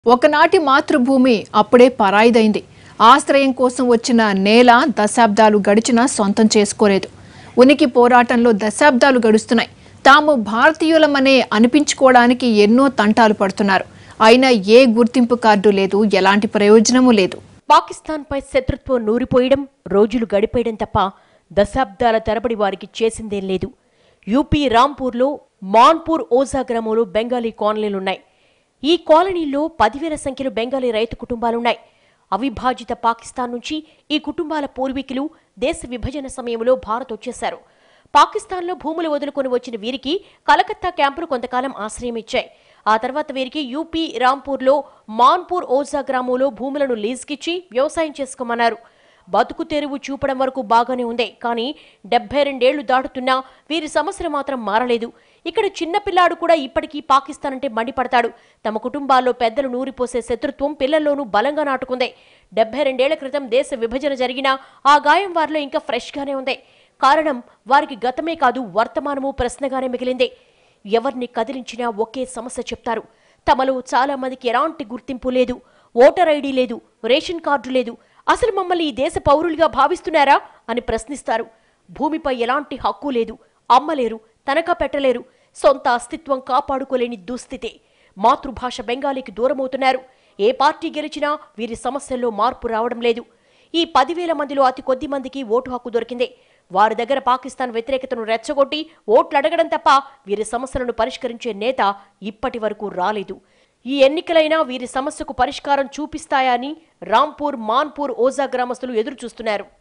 ఒకనాటి మాతృభూమి అప్పుడే పరాయిదైంది ఆశ్రయం కోసం వచ్చిన నేల దశాబ్దాలు గడిచినా సొంతం చేసుకోలేదు ఉనికి పోరాటంలో దశాబ్దాలు గడుస్తున్నాయి తాము భారతీయులమనే అనిపించుకోవడానికి ఎన్నో తంటాలు పడుతున్నారు అయినా ఏ గుర్తింపు కార్డు లేదు ఎలాంటి ప్రయోజనమూ లేదు పాకిస్తాన్పై శత్రుత్వం నూరిపోయడం రోజులు గడిపేయడం తప్ప దశాబ్దాల తరబడి వారికి చేసిందేం లేదు యూపీ రాంపూర్లో మాన్పూర్ ఓజా గ్రామంలో బెంగాలీ కాలనీలున్నాయి ఈ కాలనీల్లో పదివేల సంఖ్యలో బెంగాలీ రైతు కుటుంబాలున్నాయి అవిభాజిత పాకిస్తాన్ నుంచి ఈ కుటుంబాల పూర్వీకులు దేశ విభజన సమయంలో భారత్ వచ్చేశారు పాకిస్తాన్లో భూములు వదులుకొని వచ్చిన వీరికి కలకత్తా క్యాంపులు కొంతకాలం ఆశ్రయం ఇచ్చాయి ఆ తర్వాత వీరికి యూపీ రాంపూర్లో మాన్పూర్ ఓజా గ్రామంలో భూములను లీజుకిచ్చి వ్యవసాయం చేసుకోమన్నారు బతుకు తెరువు చూపడం వరకు బాగానే ఉంది కానీ డెబ్బై రెండేళ్లు దాటుతున్నా వీరి సమస్యలు మాత్రం మారలేదు ఇక్కడ చిన్నపిల్లాడు కూడా ఇప్పటికీ పాకిస్తాన్ అంటే మండిపడతాడు తమ కుటుంబాల్లో పెద్దలు నూరిపోసే శత్రుత్వం పిల్లల్లోనూ బలంగా నాటుకుంది డెబ్బై రెండేళ్ల క్రితం దేశ విభజన జరిగినా ఆ గాయం వారిలో ఇంకా ఫ్రెష్గానే ఉంది కారణం వారికి గతమే కాదు వర్తమానము ప్రశ్నగానే మిగిలింది ఎవరిని కదిలించినా ఒకే సమస్య చెప్తారు తమలో చాలా మందికి ఎలాంటి గుర్తింపు లేదు ఓటర్ ఐడి లేదు రేషన్ కార్డు లేదు అసలు మమ్మల్ని ఈ దేశ పౌరులుగా భావిస్తున్నారా అని ప్రశ్నిస్తారు భూమిపై ఎలాంటి హక్కు లేదు అమ్మలేరు తనఖా పెట్టలేరు సొంత అస్తిత్వం కాపాడుకోలేని దుస్థితి మాతృభాష బెంగాలీకి దూరమవుతున్నారు ఏ పార్టీ గెలిచినా వీరి సమస్యల్లో మార్పు రావడం లేదు ఈ పదివేల మందిలో అతి కొద్ది మందికి ఓటు హక్కు దొరికింది వారి దగ్గర పాకిస్తాన్ వ్యతిరేకతను రెచ్చగొట్టి ఓట్లు అడగడం తప్ప వీరి సమస్యలను పరిష్కరించే నేత ఇప్పటి వరకు రాలేదు ఈ ఎన్నికలైనా వీరి సమస్యకు పరిష్కారం చూపిస్తాయా అని రాంపూర్ మాన్పూర్ ఓజా గ్రామస్తులు ఎదురు చూస్తున్నారు